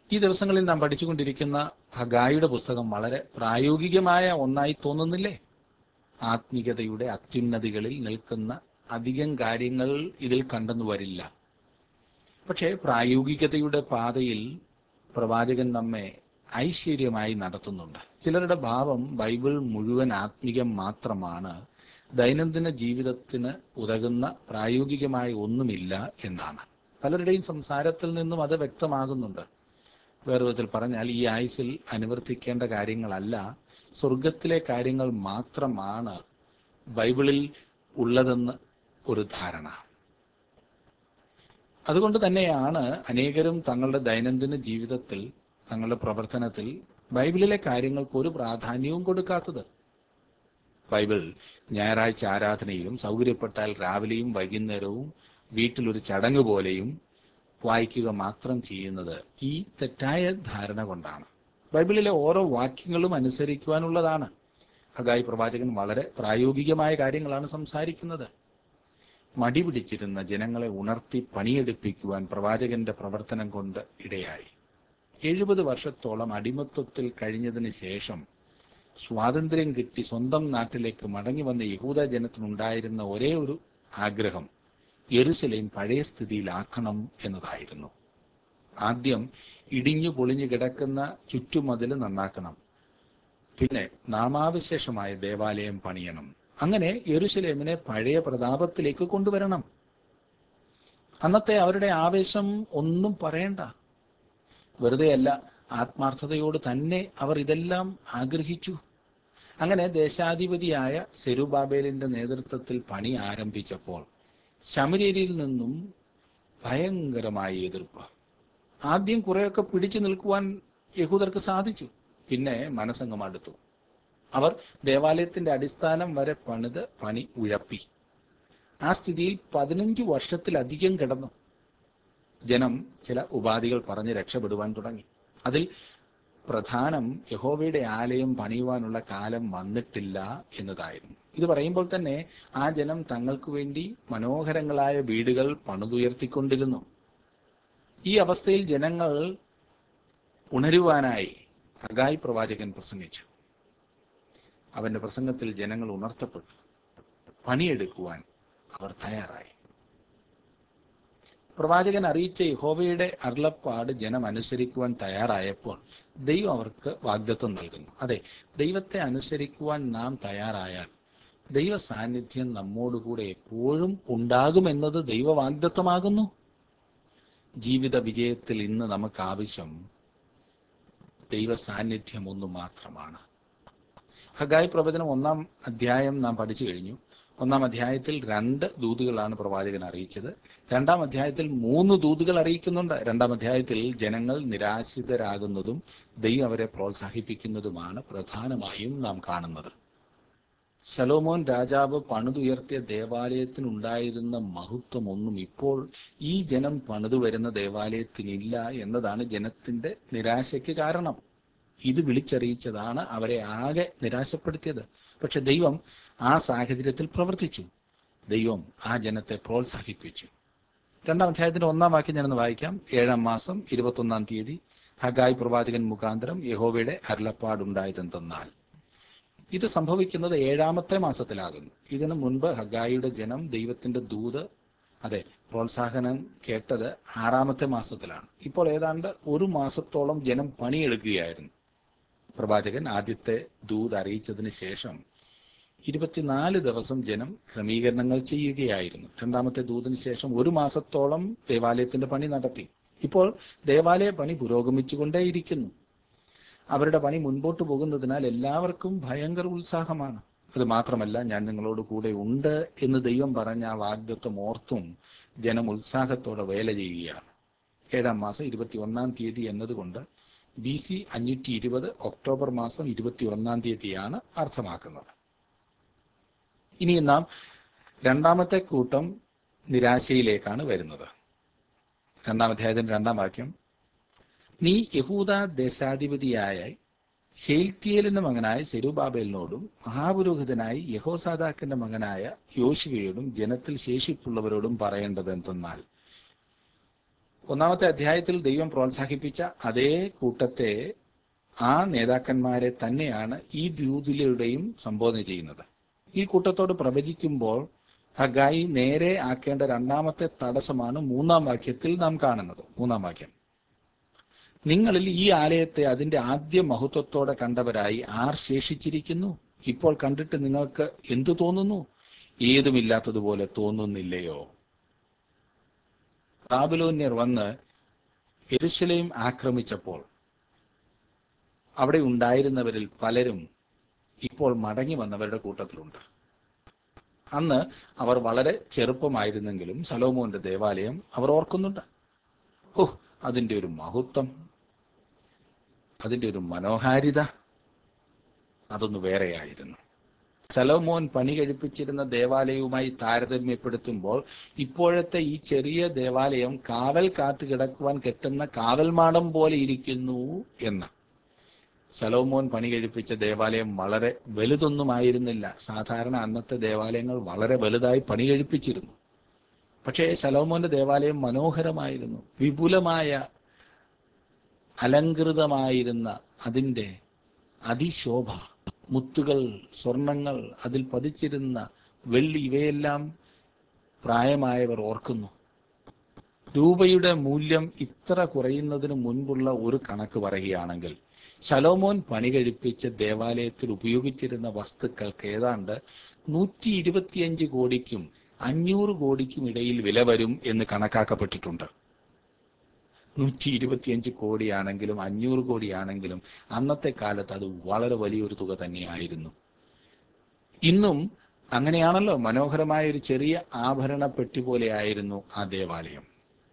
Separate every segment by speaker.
Speaker 1: ഈ ദിവസങ്ങളിൽ നാം പഠിച്ചുകൊണ്ടിരിക്കുന്ന ഹഗായിയുടെ പുസ്തകം വളരെ പ്രായോഗികമായ ഒന്നായി തോന്നുന്നില്ലേ ആത്മീയതയുടെ അത്യുന്നതികളിൽ നിൽക്കുന്ന അധികം കാര്യങ്ങൾ ഇതിൽ കണ്ടെന്നു വരില്ല പക്ഷേ പ്രായോഗികതയുടെ പാതയിൽ പ്രവാചകൻ നമ്മെ ഐശ്വര്യമായി നടത്തുന്നുണ്ട് ചിലരുടെ ഭാവം ബൈബിൾ മുഴുവൻ ആത്മീകം മാത്രമാണ് ദൈനംദിന ജീവിതത്തിന് ഉതകുന്ന പ്രായോഗികമായ ഒന്നുമില്ല എന്നാണ് പലരുടെയും സംസാരത്തിൽ നിന്നും അത് വ്യക്തമാകുന്നുണ്ട് വേറെ വിധത്തിൽ പറഞ്ഞാൽ ഈ ആയുസിൽ അനുവർത്തിക്കേണ്ട കാര്യങ്ങളല്ല സ്വർഗത്തിലെ കാര്യങ്ങൾ മാത്രമാണ് ബൈബിളിൽ ഉള്ളതെന്ന് ഒരു ധാരണ അതുകൊണ്ട് തന്നെയാണ് അനേകരും തങ്ങളുടെ ദൈനംദിന ജീവിതത്തിൽ തങ്ങളുടെ പ്രവർത്തനത്തിൽ ബൈബിളിലെ കാര്യങ്ങൾക്ക് ഒരു പ്രാധാന്യവും കൊടുക്കാത്തത് ബൈബിൾ ഞായറാഴ്ച ആരാധനയിലും സൗകര്യപ്പെട്ടാൽ രാവിലെയും വൈകുന്നേരവും വീട്ടിലൊരു ചടങ്ങ് പോലെയും വായിക്കുക മാത്രം ചെയ്യുന്നത് ഈ തെറ്റായ ധാരണ കൊണ്ടാണ് ബൈബിളിലെ ഓരോ വാക്യങ്ങളും അനുസരിക്കുവാനുള്ളതാണ് ഹഗായി പ്രവാചകൻ വളരെ പ്രായോഗികമായ കാര്യങ്ങളാണ് സംസാരിക്കുന്നത് മടി പിടിച്ചിരുന്ന ജനങ്ങളെ ഉണർത്തി പണിയെടുപ്പിക്കുവാൻ പ്രവാചകന്റെ പ്രവർത്തനം കൊണ്ട് ഇടയായി എഴുപത് വർഷത്തോളം അടിമത്വത്തിൽ കഴിഞ്ഞതിന് ശേഷം സ്വാതന്ത്ര്യം കിട്ടി സ്വന്തം നാട്ടിലേക്ക് മടങ്ങി വന്ന യഹൂദ ജനത്തിനുണ്ടായിരുന്ന ഒരേ ഒരു ആഗ്രഹം യെരുസലേം പഴയ സ്ഥിതിയിലാക്കണം എന്നതായിരുന്നു ആദ്യം ഇടിഞ്ഞു പൊളിഞ്ഞു കിടക്കുന്ന ചുറ്റുമതിൽ നന്നാക്കണം പിന്നെ നാമാവിശേഷമായ ദേവാലയം പണിയണം അങ്ങനെ യെരുസലേമിനെ പഴയ പ്രതാപത്തിലേക്ക് കൊണ്ടുവരണം അന്നത്തെ അവരുടെ ആവേശം ഒന്നും പറയണ്ട വെറുതെയല്ല ആത്മാർത്ഥതയോട് തന്നെ അവർ ഇതെല്ലാം ആഗ്രഹിച്ചു അങ്ങനെ ദേശാധിപതിയായ സെരുബാബേലിന്റെ നേതൃത്വത്തിൽ പണി ആരംഭിച്ചപ്പോൾ ശമര്യരിൽ നിന്നും ഭയങ്കരമായ എതിർപ്പ് ആദ്യം കുറെയൊക്കെ പിടിച്ചു നിൽക്കുവാൻ യഹൂദർക്ക് സാധിച്ചു പിന്നെ മനസ്സങ്ങം അടുത്തു അവർ ദേവാലയത്തിന്റെ അടിസ്ഥാനം വരെ പണിത് പണി ഉഴപ്പി ആ സ്ഥിതിയിൽ പതിനഞ്ച് വർഷത്തിലധികം കിടന്നു ജനം ചില ഉപാധികൾ പറഞ്ഞ് രക്ഷപ്പെടുവാൻ തുടങ്ങി അതിൽ പ്രധാനം യഹോവയുടെ ആലയം പണിയുവാനുള്ള കാലം വന്നിട്ടില്ല എന്നതായിരുന്നു ഇത് പറയുമ്പോൾ തന്നെ ആ ജനം തങ്ങൾക്ക് വേണ്ടി മനോഹരങ്ങളായ വീടുകൾ പണിതുയർത്തിക്കൊണ്ടിരുന്നു ഈ അവസ്ഥയിൽ ജനങ്ങൾ ഉണരുവാനായി ഹഗായി പ്രവാചകൻ പ്രസംഗിച്ചു അവന്റെ പ്രസംഗത്തിൽ ജനങ്ങൾ ഉണർത്തപ്പെട്ടു പണിയെടുക്കുവാൻ അവർ തയ്യാറായി പ്രവാചകൻ അറിയിച്ച യഹോവയുടെ അരുളപ്പാട് ജനം അനുസരിക്കുവാൻ തയ്യാറായപ്പോൾ ദൈവം അവർക്ക് വാഗ്ദത്വം നൽകുന്നു അതെ ദൈവത്തെ അനുസരിക്കുവാൻ നാം തയ്യാറായാൽ ദൈവ സാന്നിധ്യം നമ്മോടുകൂടെ എപ്പോഴും ഉണ്ടാകുമെന്നത് ദൈവ വാഗ്ദത്വമാകുന്നു ജീവിത വിജയത്തിൽ ഇന്ന് നമുക്ക് ആവശ്യം ദൈവ സാന്നിധ്യം ഒന്ന് മാത്രമാണ് ഹഗായ് പ്രവചനം ഒന്നാം അധ്യായം നാം പഠിച്ചു കഴിഞ്ഞു ഒന്നാം അധ്യായത്തിൽ രണ്ട് ദൂതുകളാണ് പ്രവാചകൻ അറിയിച്ചത് രണ്ടാം അധ്യായത്തിൽ മൂന്ന് ദൂതുകൾ അറിയിക്കുന്നുണ്ട് രണ്ടാം അധ്യായത്തിൽ ജനങ്ങൾ നിരാശിതരാകുന്നതും ദൈവം അവരെ പ്രോത്സാഹിപ്പിക്കുന്നതുമാണ് പ്രധാനമായും നാം കാണുന്നത് ശലോമോൻ രാജാവ് പണിതുയർത്തിയ ദേവാലയത്തിനുണ്ടായിരുന്ന മഹത്വം ഒന്നും ഇപ്പോൾ ഈ ജനം പണിതു വരുന്ന ദേവാലയത്തിനില്ല എന്നതാണ് ജനത്തിന്റെ നിരാശയ്ക്ക് കാരണം ഇത് വിളിച്ചറിയിച്ചതാണ് അവരെ ആകെ നിരാശപ്പെടുത്തിയത് പക്ഷെ ദൈവം ആ സാഹചര്യത്തിൽ പ്രവർത്തിച്ചു ദൈവം ആ ജനത്തെ പ്രോത്സാഹിപ്പിച്ചു രണ്ടാം അധ്യായത്തിന്റെ ഒന്നാം വാക്യം ഞാനൊന്ന് വായിക്കാം ഏഴാം മാസം ഇരുപത്തൊന്നാം തീയതി ഹഗായ് പ്രവാചകൻ മുഖാന്തരം യഹോവയുടെ അരുളപ്പാടുണ്ടായതെന്തെന്നാൽ ഇത് സംഭവിക്കുന്നത് ഏഴാമത്തെ മാസത്തിലാകുന്നു ഇതിനു മുൻപ് ഹഗായിയുടെ ജനം ദൈവത്തിന്റെ ദൂത് അതെ പ്രോത്സാഹനം കേട്ടത് ആറാമത്തെ മാസത്തിലാണ് ഇപ്പോൾ ഏതാണ്ട് ഒരു മാസത്തോളം ജനം പണിയെടുക്കുകയായിരുന്നു പ്രവാചകൻ ആദ്യത്തെ ദൂത് അറിയിച്ചതിന് ശേഷം ഇരുപത്തിനാല് ദിവസം ജനം ക്രമീകരണങ്ങൾ ചെയ്യുകയായിരുന്നു രണ്ടാമത്തെ ദൂതിന് ശേഷം ഒരു മാസത്തോളം ദേവാലയത്തിന്റെ പണി നടത്തി ഇപ്പോൾ ദേവാലയ പണി പുരോഗമിച്ചുകൊണ്ടേയിരിക്കുന്നു അവരുടെ പണി മുൻപോട്ട് പോകുന്നതിനാൽ എല്ലാവർക്കും ഭയങ്കര ഉത്സാഹമാണ് അത് മാത്രമല്ല ഞാൻ നിങ്ങളോട് കൂടെ ഉണ്ട് എന്ന് ദൈവം പറഞ്ഞ ആ വാഗ്ദത്വം ഓർത്തും ജനം ഉത്സാഹത്തോടെ വേല ചെയ്യുകയാണ് ഏഴാം മാസം ഇരുപത്തി ഒന്നാം തീയതി എന്നതുകൊണ്ട് ബി സി അഞ്ഞൂറ്റി ഇരുപത് ഒക്ടോബർ മാസം ഇരുപത്തി ഒന്നാം തീയതിയാണ് അർത്ഥമാക്കുന്നത് ഇനി നാം രണ്ടാമത്തെ കൂട്ടം നിരാശയിലേക്കാണ് വരുന്നത് രണ്ടാം അധ്യായത്തിന്റെ രണ്ടാം വാക്യം നീ യഹൂദ ദേശാധിപതിയായ ഷെയ്ൽത്തിയേലിന്റെ മകനായ സെരുബാബേലിനോടും മഹാപുരോഹിതനായി യഹോസാദാക്കിന്റെ മകനായ യോശുവയോടും ജനത്തിൽ ശേഷിപ്പുള്ളവരോടും പറയേണ്ടത് എന്തെന്നാൽ ഒന്നാമത്തെ അധ്യായത്തിൽ ദൈവം പ്രോത്സാഹിപ്പിച്ച അതേ കൂട്ടത്തെ ആ നേതാക്കന്മാരെ തന്നെയാണ് ഈ ദ്യൂതിലൂടെയും സംബോധന ചെയ്യുന്നത് ഈ കൂട്ടത്തോട് പ്രവചിക്കുമ്പോൾ ഹഗായി നേരെ ആക്കേണ്ട രണ്ടാമത്തെ തടസ്സമാണ് മൂന്നാം വാക്യത്തിൽ നാം കാണുന്നത് മൂന്നാം വാക്യം നിങ്ങളിൽ ഈ ആലയത്തെ അതിന്റെ ആദ്യ മഹത്വത്തോടെ കണ്ടവരായി ആർ ശേഷിച്ചിരിക്കുന്നു ഇപ്പോൾ കണ്ടിട്ട് നിങ്ങൾക്ക് എന്തു തോന്നുന്നു ഏതുമില്ലാത്തതുപോലെ തോന്നുന്നില്ലയോ ബാബിലോന്യർ വന്ന് എരുശലേം ആക്രമിച്ചപ്പോൾ അവിടെ ഉണ്ടായിരുന്നവരിൽ പലരും ഇപ്പോൾ മടങ്ങി വന്നവരുടെ കൂട്ടത്തിലുണ്ട് അന്ന് അവർ വളരെ ചെറുപ്പമായിരുന്നെങ്കിലും സലോമോന്റെ ദേവാലയം അവർ ഓർക്കുന്നുണ്ട് ഓ അതിന്റെ ഒരു മഹത്വം അതിന്റെ ഒരു മനോഹാരിത അതൊന്ന് വേറെയായിരുന്നു സലോമോൻ പണി കഴിപ്പിച്ചിരുന്ന ദേവാലയവുമായി താരതമ്യപ്പെടുത്തുമ്പോൾ ഇപ്പോഴത്തെ ഈ ചെറിയ ദേവാലയം കാവൽ കാത്തു കിടക്കുവാൻ കെട്ടുന്ന കാവൽമാടം പോലെ ഇരിക്കുന്നു എന്ന് സലോമോൻ പണി കഴിപ്പിച്ച ദേവാലയം വളരെ വലുതൊന്നുമായിരുന്നില്ല സാധാരണ അന്നത്തെ ദേവാലയങ്ങൾ വളരെ വലുതായി പണി കഴിപ്പിച്ചിരുന്നു പക്ഷേ സലോമോന്റെ ദേവാലയം മനോഹരമായിരുന്നു വിപുലമായ അലങ്കൃതമായിരുന്ന അതിൻ്റെ അതിശോഭ മുത്തുകൾ സ്വർണങ്ങൾ അതിൽ പതിച്ചിരുന്ന വെള്ളി ഇവയെല്ലാം പ്രായമായവർ ഓർക്കുന്നു രൂപയുടെ മൂല്യം ഇത്ര കുറയുന്നതിന് മുൻപുള്ള ഒരു കണക്ക് പറയുകയാണെങ്കിൽ ശലോമോൻ പണി കഴിപ്പിച്ച ദേവാലയത്തിൽ ഉപയോഗിച്ചിരുന്ന വസ്തുക്കൾക്ക് ഏതാണ്ട് നൂറ്റി ഇരുപത്തിയഞ്ച് കോടിക്കും അഞ്ഞൂറ് കോടിക്കും ഇടയിൽ വില വരും എന്ന് കണക്കാക്കപ്പെട്ടിട്ടുണ്ട് നൂറ്റി ഇരുപത്തിയഞ്ച് കോടിയാണെങ്കിലും അഞ്ഞൂറ് കോടിയാണെങ്കിലും അന്നത്തെ കാലത്ത് അത് വളരെ വലിയൊരു തുക തന്നെയായിരുന്നു ഇന്നും അങ്ങനെയാണല്ലോ മനോഹരമായ ഒരു ചെറിയ ആഭരണ പെട്ടി പോലെയായിരുന്നു ആ ദേവാലയം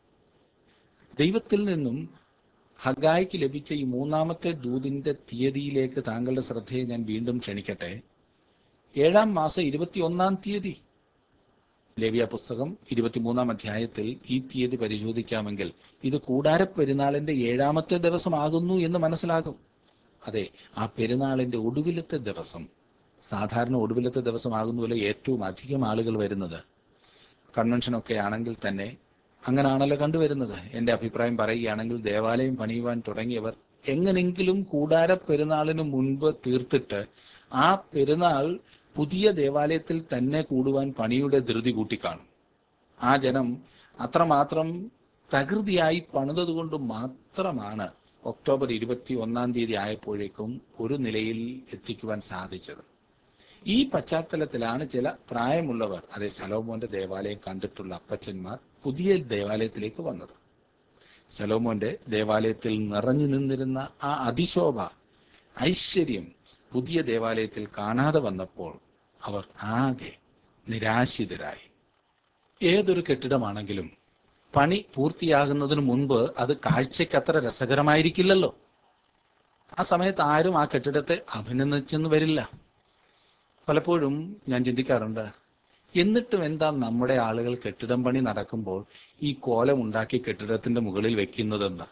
Speaker 1: ദൈവത്തിൽ നിന്നും ഹഗായിക്ക് ലഭിച്ച ഈ മൂന്നാമത്തെ ദൂതിന്റെ തീയതിയിലേക്ക് താങ്കളുടെ ശ്രദ്ധയെ ഞാൻ വീണ്ടും ക്ഷണിക്കട്ടെ ഏഴാം മാസം ഇരുപത്തിയൊന്നാം തീയതി ലേവിയ പുസ്തകം ഇരുപത്തിമൂന്നാം അധ്യായത്തിൽ ഈ തീയതി പരിശോധിക്കാമെങ്കിൽ ഇത് കൂടാര പെരുന്നാളിന്റെ ഏഴാമത്തെ ദിവസമാകുന്നു എന്ന് മനസ്സിലാകും അതെ ആ പെരുന്നാളിന്റെ ഒടുവിലത്തെ ദിവസം സാധാരണ ഒടുവിലത്തെ ദിവസമാകുന്നുവല്ലോ ഏറ്റവും അധികം ആളുകൾ വരുന്നത് കൺവെൻഷനൊക്കെ ആണെങ്കിൽ തന്നെ അങ്ങനാണല്ലോ കണ്ടുവരുന്നത് എന്റെ അഭിപ്രായം പറയുകയാണെങ്കിൽ ദേവാലയം പണിയുവാൻ തുടങ്ങിയവർ എങ്ങനെങ്കിലും കൂടാര പെരുന്നാളിന് മുൻപ് തീർത്തിട്ട് ആ പെരുന്നാൾ പുതിയ ദേവാലയത്തിൽ തന്നെ കൂടുവാൻ പണിയുടെ ധൃതി കൂട്ടിക്കാണും ആ ജനം അത്രമാത്രം തകൃതിയായി പണിതതുകൊണ്ട് മാത്രമാണ് ഒക്ടോബർ ഇരുപത്തി ഒന്നാം തീയതി ആയപ്പോഴേക്കും ഒരു നിലയിൽ എത്തിക്കുവാൻ സാധിച്ചത് ഈ പശ്ചാത്തലത്തിലാണ് ചില പ്രായമുള്ളവർ അതെ സലോമോന്റെ ദേവാലയം കണ്ടിട്ടുള്ള അപ്പച്ചന്മാർ പുതിയ ദേവാലയത്തിലേക്ക് വന്നത് സലോമോന്റെ ദേവാലയത്തിൽ നിറഞ്ഞു നിന്നിരുന്ന ആ അതിശോഭ ഐശ്വര്യം പുതിയ ദേവാലയത്തിൽ കാണാതെ വന്നപ്പോൾ അവർ ആകെ നിരാശിതരായി ഏതൊരു കെട്ടിടമാണെങ്കിലും പണി പൂർത്തിയാകുന്നതിന് മുൻപ് അത് കാഴ്ചയ്ക്ക് അത്ര രസകരമായിരിക്കില്ലല്ലോ ആ സമയത്ത് ആരും ആ കെട്ടിടത്തെ അഭിനന്ദിച്ചെന്ന് വരില്ല പലപ്പോഴും ഞാൻ ചിന്തിക്കാറുണ്ട് എന്നിട്ടും എന്താ നമ്മുടെ ആളുകൾ കെട്ടിടം പണി നടക്കുമ്പോൾ ഈ കോലം ഉണ്ടാക്കി കെട്ടിടത്തിന്റെ മുകളിൽ വെക്കുന്നതെന്ന്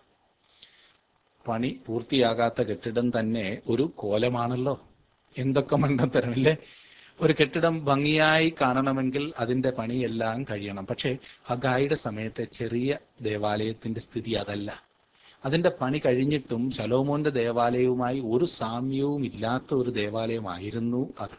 Speaker 1: പണി പൂർത്തിയാകാത്ത കെട്ടിടം തന്നെ ഒരു കോലമാണല്ലോ എന്തൊക്കെ മണ്ടത്തരമില്ലേ ഒരു കെട്ടിടം ഭംഗിയായി കാണണമെങ്കിൽ അതിന്റെ പണിയെല്ലാം കഴിയണം പക്ഷേ ഹഗായിയുടെ സമയത്തെ ചെറിയ ദേവാലയത്തിന്റെ സ്ഥിതി അതല്ല അതിന്റെ പണി കഴിഞ്ഞിട്ടും ശലോമോന്റെ ദേവാലയവുമായി ഒരു സാമ്യവും ഇല്ലാത്ത ഒരു ദേവാലയമായിരുന്നു അത്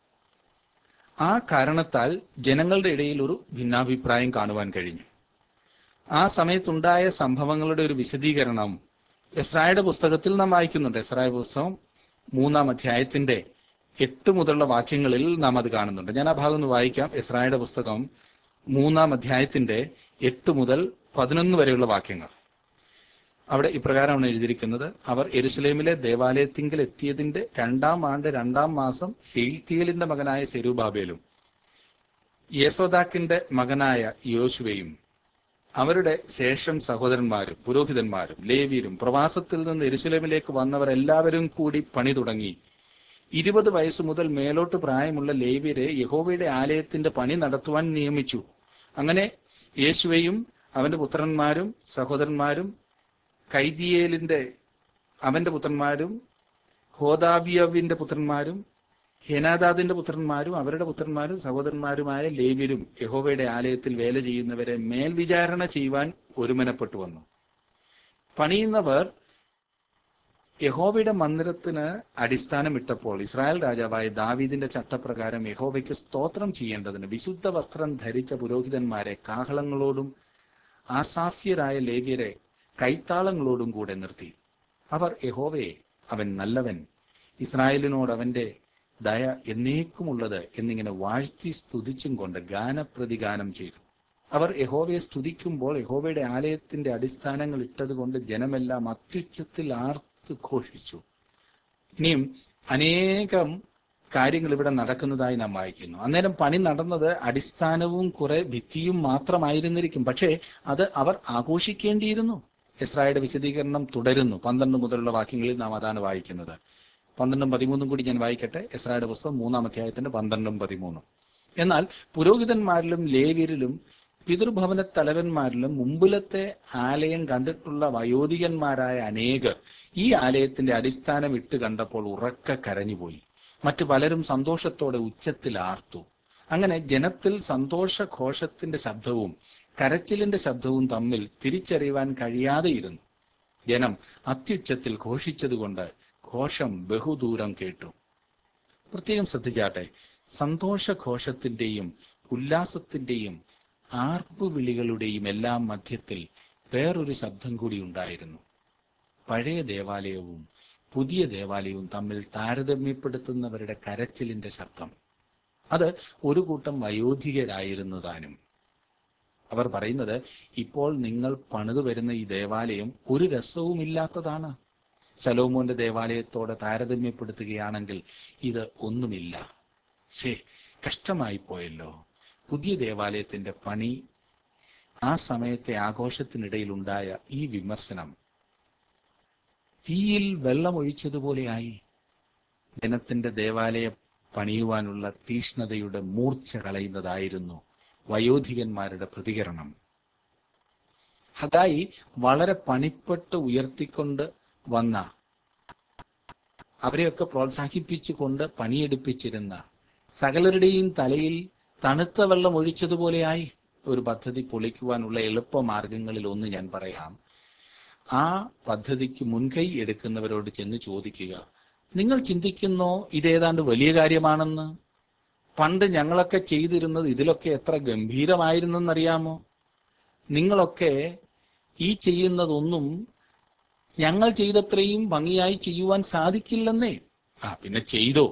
Speaker 1: ആ കാരണത്താൽ ജനങ്ങളുടെ ഇടയിൽ ഒരു ഭിന്നാഭിപ്രായം കാണുവാൻ കഴിഞ്ഞു ആ സമയത്തുണ്ടായ സംഭവങ്ങളുടെ ഒരു വിശദീകരണം എസ്രായുടെ പുസ്തകത്തിൽ നാം വായിക്കുന്നുണ്ട് എസ്രായ പുസ്തകം മൂന്നാം അധ്യായത്തിന്റെ എട്ട് മുതലുള്ള വാക്യങ്ങളിൽ നാം അത് കാണുന്നുണ്ട് ഞാൻ ആ ഭാഗം ഒന്ന് വായിക്കാം എസ്രായുടെ പുസ്തകം മൂന്നാം അധ്യായത്തിന്റെ എട്ട് മുതൽ പതിനൊന്ന് വരെയുള്ള വാക്യങ്ങൾ അവിടെ ഇപ്രകാരമാണ് എഴുതിയിരിക്കുന്നത് അവർ എരുസലേമിലെ ദേവാലയത്തിങ്കിൽ എത്തിയതിന്റെ രണ്ടാം ആണ്ട് രണ്ടാം മാസം ശെയിൽത്തിയലിന്റെ മകനായ സെരൂബാബേലും യേസോദാക്കിന്റെ മകനായ യോശുവയും അവരുടെ ശേഷം സഹോദരന്മാരും പുരോഹിതന്മാരും ലേവിയരും പ്രവാസത്തിൽ നിന്ന് എരുസലേമിലേക്ക് വന്നവർ എല്ലാവരും കൂടി പണി തുടങ്ങി ഇരുപത് വയസ്സ് മുതൽ മേലോട്ട് പ്രായമുള്ള ലേവ്യരെ യഹോവയുടെ ആലയത്തിന്റെ പണി നടത്തുവാൻ നിയമിച്ചു അങ്ങനെ യേശുവയും അവന്റെ പുത്രന്മാരും സഹോദരന്മാരും കൈദിയേലിന്റെ അവന്റെ പുത്രന്മാരും ഹോദാവിയവിന്റെ പുത്രന്മാരും ഹേനാദാദിന്റെ പുത്രന്മാരും അവരുടെ പുത്രന്മാരും സഹോദരന്മാരുമായ ലേവ്യരും യഹോവയുടെ ആലയത്തിൽ വേല ചെയ്യുന്നവരെ മേൽവിചാരണ ചെയ്യുവാൻ ഒരുമനപ്പെട്ടു വന്നു പണിയുന്നവർ യഹോവയുടെ മന്ദിരത്തിന് അടിസ്ഥാനമിട്ടപ്പോൾ ഇസ്രായേൽ രാജാവായ ദാവീദിന്റെ ചട്ടപ്രകാരം യഹോവയ്ക്ക് സ്തോത്രം ചെയ്യേണ്ടതിന് വിശുദ്ധ വസ്ത്രം ധരിച്ച പുരോഹിതന്മാരെ കാഹളങ്ങളോടും ആസാഫ്യരായ ലേവ്യരെ കൈത്താളങ്ങളോടും കൂടെ നിർത്തി അവർ യഹോവയെ അവൻ നല്ലവൻ ഇസ്രായേലിനോട് അവന്റെ ദയ എന്നേക്കുമുള്ളത് എന്നിങ്ങനെ വാഴ്ത്തി സ്തുതിച്ചും കൊണ്ട് ഗാനപ്രതിഗാനം ചെയ്തു അവർ യഹോവയെ സ്തുതിക്കുമ്പോൾ യഹോവയുടെ ആലയത്തിന്റെ അടിസ്ഥാനങ്ങൾ ഇട്ടതുകൊണ്ട് ജനമെല്ലാം അത്യുച്ചത്തിൽ ആർത്ത് ഘോഷിച്ചു ഇനിയും അനേകം കാര്യങ്ങൾ ഇവിടെ നടക്കുന്നതായി നാം വായിക്കുന്നു അന്നേരം പണി നടന്നത് അടിസ്ഥാനവും കുറെ ഭിത്തിയും മാത്രമായിരുന്നിരിക്കും പക്ഷേ അത് അവർ ആഘോഷിക്കേണ്ടിയിരുന്നു ഇസ്രായേലിന്റെ വിശദീകരണം തുടരുന്നു പന്ത്രണ്ട് മുതലുള്ള വാക്യങ്ങളിൽ നാം അതാണ് വായിക്കുന്നത് പന്ത്രണ്ടും പതിമൂന്നും കൂടി ഞാൻ വായിക്കട്ടെ ഇസ്രായേലിന്റെ പുസ്തകം മൂന്നാം അധ്യായത്തിന്റെ പന്ത്രണ്ടും പതിമൂന്നും എന്നാൽ പുരോഹിതന്മാരിലും ലേവ്യരിലും പിതൃഭവന തലവന്മാരിലും മുമ്പിലത്തെ ആലയം കണ്ടിട്ടുള്ള വയോധികന്മാരായ അനേകർ ഈ ആലയത്തിന്റെ അടിസ്ഥാനം ഇട്ട് കണ്ടപ്പോൾ ഉറക്ക കരഞ്ഞുപോയി മറ്റു പലരും സന്തോഷത്തോടെ ഉച്ചത്തിൽ ആർത്തു അങ്ങനെ ജനത്തിൽ സന്തോഷഘോഷത്തിന്റെ ശബ്ദവും കരച്ചിലിന്റെ ശബ്ദവും തമ്മിൽ തിരിച്ചറിയുവാൻ കഴിയാതെയിരുന്നു ജനം അത്യുച്ചത്തിൽ ഘോഷിച്ചതുകൊണ്ട് ഘോഷം ബഹുദൂരം കേട്ടു പ്രത്യേകം ശ്രദ്ധിച്ചാട്ടെ സന്തോഷഘോഷത്തിന്റെയും ഉല്ലാസത്തിന്റെയും ആർപ്പുവിളികളുടെയും എല്ലാം മധ്യത്തിൽ വേറൊരു ശബ്ദം കൂടി ഉണ്ടായിരുന്നു പഴയ ദേവാലയവും പുതിയ ദേവാലയവും തമ്മിൽ താരതമ്യപ്പെടുത്തുന്നവരുടെ കരച്ചിലിന്റെ ശബ്ദം അത് ഒരു കൂട്ടം വയോധികരായിരുന്നു താനും അവർ പറയുന്നത് ഇപ്പോൾ നിങ്ങൾ പണിതു വരുന്ന ഈ ദേവാലയം ഒരു രസവുമില്ലാത്തതാണ് ശലോമോന്റെ ദേവാലയത്തോടെ താരതമ്യപ്പെടുത്തുകയാണെങ്കിൽ ഇത് ഒന്നുമില്ല ശേ കഷ്ടമായി പോയല്ലോ പുതിയ ദേവാലയത്തിന്റെ പണി ആ സമയത്തെ ആഘോഷത്തിനിടയിലുണ്ടായ ഈ വിമർശനം തീയിൽ വെള്ളമൊഴിച്ചതുപോലെയായി ജനത്തിന്റെ ദേവാലയ പണിയുവാനുള്ള തീഷ്ണതയുടെ മൂർച്ച കളയുന്നതായിരുന്നു വയോധികന്മാരുടെ പ്രതികരണം ഹഗായി വളരെ പണിപ്പെട്ട് ഉയർത്തിക്കൊണ്ട് വന്ന അവരെയൊക്കെ പ്രോത്സാഹിപ്പിച്ചുകൊണ്ട് പണിയെടുപ്പിച്ചിരുന്ന സകലരുടെയും തലയിൽ തണുത്ത വെള്ളം ഒഴിച്ചതുപോലെയായി ഒരു പദ്ധതി പൊളിക്കുവാനുള്ള എളുപ്പമാർഗങ്ങളിൽ ഒന്ന് ഞാൻ പറയാം ആ പദ്ധതിക്ക് മുൻകൈ എടുക്കുന്നവരോട് ചെന്ന് ചോദിക്കുക നിങ്ങൾ ചിന്തിക്കുന്നോ ഇതേതാണ്ട് വലിയ കാര്യമാണെന്ന് പണ്ട് ഞങ്ങളൊക്കെ ചെയ്തിരുന്നത് ഇതിലൊക്കെ എത്ര ഗംഭീരമായിരുന്നെന്നറിയാമോ നിങ്ങളൊക്കെ ഈ ചെയ്യുന്നതൊന്നും ഞങ്ങൾ ചെയ്തത്രയും ഭംഗിയായി ചെയ്യുവാൻ സാധിക്കില്ലെന്നേ ആ പിന്നെ ചെയ്തോ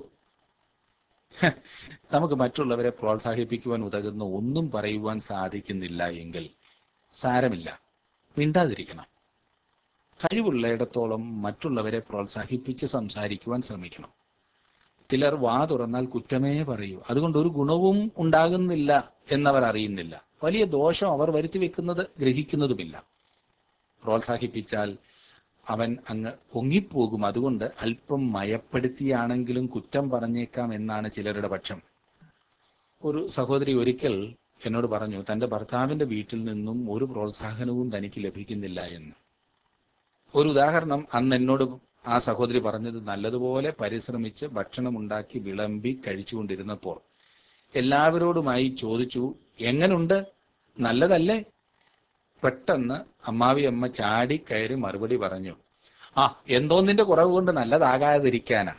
Speaker 1: ഹ, നമുക്ക് മറ്റുള്ളവരെ പ്രോത്സാഹിപ്പിക്കുവാൻ ഉതകുന്ന ഒന്നും പറയുവാൻ സാധിക്കുന്നില്ല എങ്കിൽ സാരമില്ല മിണ്ടാതിരിക്കണം കഴിവുള്ളയിടത്തോളം മറ്റുള്ളവരെ പ്രോത്സാഹിപ്പിച്ച് സംസാരിക്കുവാൻ ശ്രമിക്കണം ചിലർ വാ തുറന്നാൽ കുറ്റമേ പറയൂ അതുകൊണ്ട് ഒരു ഗുണവും ഉണ്ടാകുന്നില്ല എന്നവർ അറിയുന്നില്ല വലിയ ദോഷം അവർ വരുത്തി വെക്കുന്നത് ഗ്രഹിക്കുന്നതുമില്ല പ്രോത്സാഹിപ്പിച്ചാൽ അവൻ അങ്ങ് പൊങ്ങിപ്പോകും അതുകൊണ്ട് അല്പം മയപ്പെടുത്തിയാണെങ്കിലും കുറ്റം പറഞ്ഞേക്കാം എന്നാണ് ചിലരുടെ പക്ഷം ഒരു സഹോദരി ഒരിക്കൽ എന്നോട് പറഞ്ഞു തന്റെ ഭർത്താവിന്റെ വീട്ടിൽ നിന്നും ഒരു പ്രോത്സാഹനവും തനിക്ക് ലഭിക്കുന്നില്ല എന്ന് ഒരു ഉദാഹരണം അന്ന് എന്നോട് ആ സഹോദരി പറഞ്ഞത് നല്ലതുപോലെ പരിശ്രമിച്ച് ഭക്ഷണം ഉണ്ടാക്കി വിളമ്പി കഴിച്ചുകൊണ്ടിരുന്നപ്പോൾ എല്ലാവരോടുമായി ചോദിച്ചു എങ്ങനുണ്ട് നല്ലതല്ലേ പെട്ടെന്ന് അമ്മാവി അമ്മ ചാടി കയറി മറുപടി പറഞ്ഞു ആ എന്തോ നിന്റെ കുറവ് കൊണ്ട് നല്ലതാകാതിരിക്കാനാ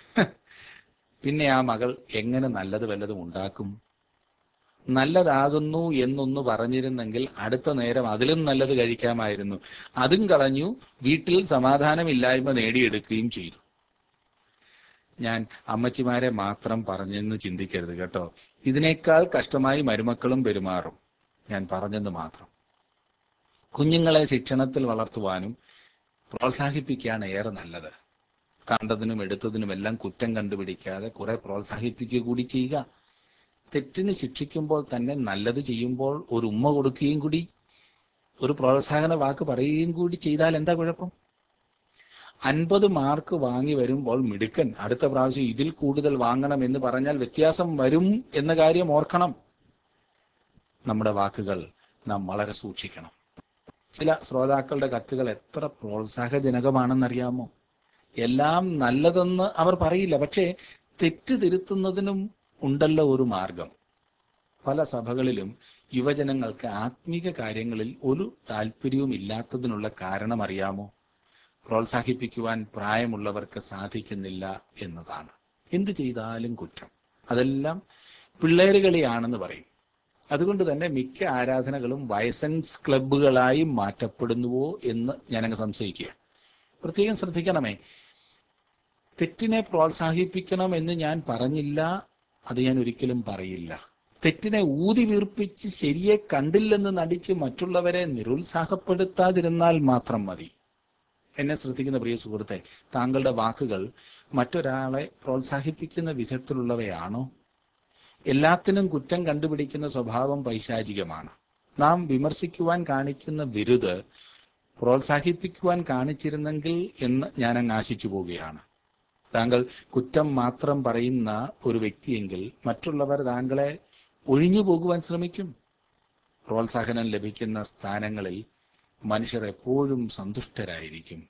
Speaker 1: പിന്നെ ആ മകൾ എങ്ങനെ നല്ലത് വല്ലതും ഉണ്ടാക്കും നല്ലതാകുന്നു എന്നൊന്ന് പറഞ്ഞിരുന്നെങ്കിൽ അടുത്ത നേരം അതിലും നല്ലത് കഴിക്കാമായിരുന്നു അതും കളഞ്ഞു വീട്ടിൽ സമാധാനമില്ലായ്മ നേടിയെടുക്കുകയും ചെയ്തു ഞാൻ അമ്മച്ചിമാരെ മാത്രം പറഞ്ഞെന്ന് ചിന്തിക്കരുത് കേട്ടോ ഇതിനേക്കാൾ കഷ്ടമായി മരുമക്കളും പെരുമാറും ഞാൻ പറഞ്ഞെന്ന് മാത്രം കുഞ്ഞുങ്ങളെ ശിക്ഷണത്തിൽ വളർത്തുവാനും പ്രോത്സാഹിപ്പിക്കുകയാണ് ഏറെ നല്ലത് കണ്ടതിനും എടുത്തതിനും എല്ലാം കുറ്റം കണ്ടുപിടിക്കാതെ കുറെ പ്രോത്സാഹിപ്പിക്കുക കൂടി ചെയ്യുക തെറ്റിന് ശിക്ഷിക്കുമ്പോൾ തന്നെ നല്ലത് ചെയ്യുമ്പോൾ ഒരു ഉമ്മ കൊടുക്കുകയും കൂടി ഒരു പ്രോത്സാഹന വാക്ക് പറയുകയും കൂടി ചെയ്താൽ എന്താ കുഴപ്പം അൻപത് മാർക്ക് വാങ്ങി വരുമ്പോൾ മിടുക്കൻ അടുത്ത പ്രാവശ്യം ഇതിൽ കൂടുതൽ വാങ്ങണം എന്ന് പറഞ്ഞാൽ വ്യത്യാസം വരും എന്ന കാര്യം ഓർക്കണം നമ്മുടെ വാക്കുകൾ നാം വളരെ സൂക്ഷിക്കണം ചില ശ്രോതാക്കളുടെ കത്തുകൾ എത്ര പ്രോത്സാഹജനകമാണെന്നറിയാമോ എല്ലാം നല്ലതെന്ന് അവർ പറയില്ല പക്ഷേ തെറ്റ് തിരുത്തുന്നതിനും ഉണ്ടല്ലോ ഒരു മാർഗം പല സഭകളിലും യുവജനങ്ങൾക്ക് ആത്മീക കാര്യങ്ങളിൽ ഒരു താല്പര്യവും ഇല്ലാത്തതിനുള്ള കാരണം അറിയാമോ പ്രോത്സാഹിപ്പിക്കുവാൻ പ്രായമുള്ളവർക്ക് സാധിക്കുന്നില്ല എന്നതാണ് എന്ത് ചെയ്താലും കുറ്റം അതെല്ലാം പിള്ളേരുകളിയാണെന്ന് പറയും അതുകൊണ്ട് തന്നെ മിക്ക ആരാധനകളും വയസൻസ് ക്ലബ്ബുകളായി മാറ്റപ്പെടുന്നുവോ എന്ന് ഞാനങ്ങ് സംശയിക്കുക പ്രത്യേകം ശ്രദ്ധിക്കണമേ തെറ്റിനെ പ്രോത്സാഹിപ്പിക്കണം എന്ന് ഞാൻ പറഞ്ഞില്ല അത് ഞാൻ ഒരിക്കലും പറയില്ല തെറ്റിനെ ഊതി വീർപ്പിച്ച് ശരിയെ കണ്ടില്ലെന്ന് നടിച്ച് മറ്റുള്ളവരെ നിരുത്സാഹപ്പെടുത്താതിരുന്നാൽ മാത്രം മതി എന്നെ ശ്രദ്ധിക്കുന്ന പ്രിയ സുഹൃത്തെ താങ്കളുടെ വാക്കുകൾ മറ്റൊരാളെ പ്രോത്സാഹിപ്പിക്കുന്ന വിധത്തിലുള്ളവയാണോ എല്ലാത്തിനും കുറ്റം കണ്ടുപിടിക്കുന്ന സ്വഭാവം പൈശാചികമാണ് നാം വിമർശിക്കുവാൻ കാണിക്കുന്ന വിരുത് പ്രോത്സാഹിപ്പിക്കുവാൻ കാണിച്ചിരുന്നെങ്കിൽ എന്ന് ഞാൻ അങ്ങ് ആശിച്ചു പോവുകയാണ് താങ്കൾ കുറ്റം മാത്രം പറയുന്ന ഒരു വ്യക്തിയെങ്കിൽ മറ്റുള്ളവർ താങ്കളെ ഒഴിഞ്ഞു പോകുവാൻ ശ്രമിക്കും പ്രോത്സാഹനം ലഭിക്കുന്ന സ്ഥാനങ്ങളിൽ മനുഷ്യർ എപ്പോഴും സന്തുഷ്ടരായിരിക്കും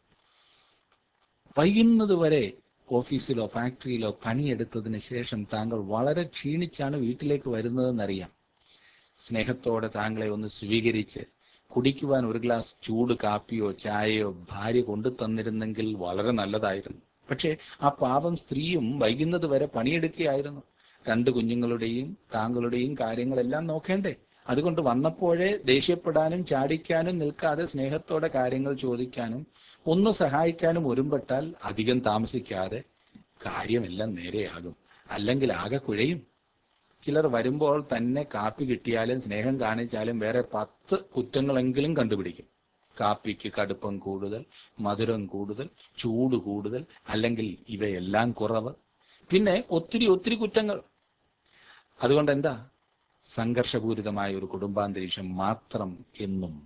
Speaker 1: വൈകുന്നത് വരെ ഓഫീസിലോ ഫാക്ടറിയിലോ പണിയെടുത്തതിന് ശേഷം താങ്കൾ വളരെ ക്ഷീണിച്ചാണ് വീട്ടിലേക്ക് വരുന്നതെന്നറിയാം സ്നേഹത്തോടെ താങ്കളെ ഒന്ന് സ്വീകരിച്ച് കുടിക്കുവാൻ ഒരു ഗ്ലാസ് ചൂട് കാപ്പിയോ ചായയോ ഭാര്യ കൊണ്ടു തന്നിരുന്നെങ്കിൽ വളരെ നല്ലതായിരുന്നു പക്ഷേ ആ പാപം സ്ത്രീയും വൈകുന്നത് വരെ പണിയെടുക്കുകയായിരുന്നു രണ്ട് കുഞ്ഞുങ്ങളുടെയും താങ്കളുടെയും കാര്യങ്ങളെല്ലാം നോക്കേണ്ടേ അതുകൊണ്ട് വന്നപ്പോഴേ ദേഷ്യപ്പെടാനും ചാടിക്കാനും നിൽക്കാതെ സ്നേഹത്തോടെ കാര്യങ്ങൾ ചോദിക്കാനും ഒന്ന് സഹായിക്കാനും ഒരുമ്പെട്ടാൽ അധികം താമസിക്കാതെ കാര്യമെല്ലാം നേരെയാകും അല്ലെങ്കിൽ ആകെ കുഴയും ചിലർ വരുമ്പോൾ തന്നെ കാപ്പി കിട്ടിയാലും സ്നേഹം കാണിച്ചാലും വേറെ പത്ത് കുറ്റങ്ങളെങ്കിലും കണ്ടുപിടിക്കും കാപ്പിക്ക് കടുപ്പം കൂടുതൽ മധുരം കൂടുതൽ ചൂട് കൂടുതൽ അല്ലെങ്കിൽ ഇവയെല്ലാം കുറവ് പിന്നെ ഒത്തിരി ഒത്തിരി കുറ്റങ്ങൾ അതുകൊണ്ട് എന്താ സംഘർഷപൂരിതമായ ഒരു കുടുംബാന്തരീക്ഷം മാത്രം എന്നും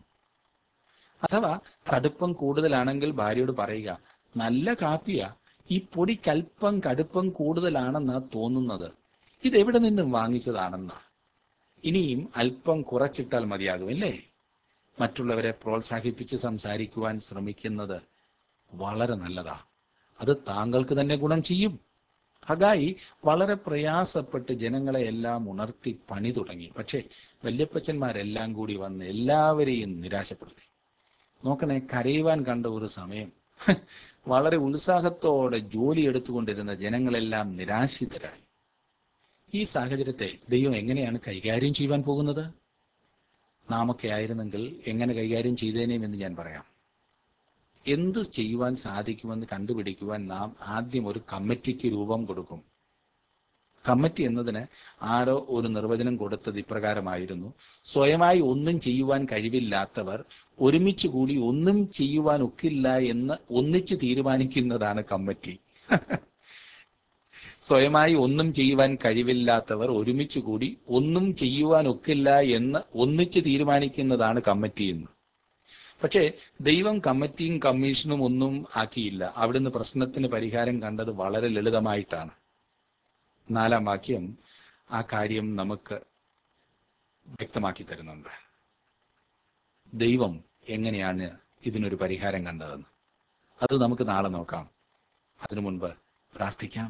Speaker 1: അഥവാ കടുപ്പം കൂടുതലാണെങ്കിൽ ഭാര്യയോട് പറയുക നല്ല കാപ്പിയാ ഈ പൊടി കൽപ്പം കടുപ്പം കൂടുതലാണെന്നാ തോന്നുന്നത് ഇതെവിടെ നിന്നും വാങ്ങിച്ചതാണെന്നാ ഇനിയും അല്പം കുറച്ചിട്ടാൽ മതിയാകും അല്ലേ മറ്റുള്ളവരെ പ്രോത്സാഹിപ്പിച്ച് സംസാരിക്കുവാൻ ശ്രമിക്കുന്നത് വളരെ നല്ലതാ അത് താങ്കൾക്ക് തന്നെ ഗുണം ചെയ്യും ഹഗായി വളരെ പ്രയാസപ്പെട്ട് ജനങ്ങളെ എല്ലാം ഉണർത്തി പണി തുടങ്ങി പക്ഷേ വല്യപ്പച്ചന്മാരെല്ലാം കൂടി വന്ന് എല്ലാവരെയും നിരാശപ്പെടുത്തി നോക്കണേ കരയുവാൻ കണ്ട ഒരു സമയം വളരെ ഉത്സാഹത്തോടെ ജോലി എടുത്തുകൊണ്ടിരുന്ന ജനങ്ങളെല്ലാം നിരാശിതരായി ഈ സാഹചര്യത്തെ ദൈവം എങ്ങനെയാണ് കൈകാര്യം ചെയ്യുവാൻ പോകുന്നത് നാമൊക്കെ ആയിരുന്നെങ്കിൽ എങ്ങനെ കൈകാര്യം ചെയ്തേനേം എന്ന് ഞാൻ പറയാം എന്ത് ചെയ്യുവാൻ സാധിക്കുമെന്ന് കണ്ടുപിടിക്കുവാൻ നാം ആദ്യം ഒരു കമ്മിറ്റിക്ക് രൂപം കൊടുക്കും കമ്മിറ്റി എന്നതിന് ആരോ ഒരു നിർവചനം കൊടുത്തത് ഇപ്രകാരമായിരുന്നു സ്വയമായി ഒന്നും ചെയ്യുവാൻ കഴിവില്ലാത്തവർ ഒരുമിച്ച് കൂടി ഒന്നും ചെയ്യുവാൻ ഒക്കില്ല എന്ന് ഒന്നിച്ച് തീരുമാനിക്കുന്നതാണ് കമ്മിറ്റി സ്വയമായി ഒന്നും ചെയ്യുവാൻ കഴിവില്ലാത്തവർ ഒരുമിച്ച് കൂടി ഒന്നും ചെയ്യുവാൻ ഒക്കില്ല എന്ന് ഒന്നിച്ച് തീരുമാനിക്കുന്നതാണ് കമ്മിറ്റി എന്ന് പക്ഷേ ദൈവം കമ്മിറ്റിയും കമ്മീഷനും ഒന്നും ആക്കിയില്ല അവിടുന്ന് പ്രശ്നത്തിന് പരിഹാരം കണ്ടത് വളരെ ലളിതമായിട്ടാണ് നാലാം വാക്യം ആ കാര്യം നമുക്ക് വ്യക്തമാക്കി തരുന്നുണ്ട് ദൈവം എങ്ങനെയാണ് ഇതിനൊരു പരിഹാരം കണ്ടതെന്ന് അത് നമുക്ക് നാളെ നോക്കാം അതിനു മുൻപ് പ്രാർത്ഥിക്കാം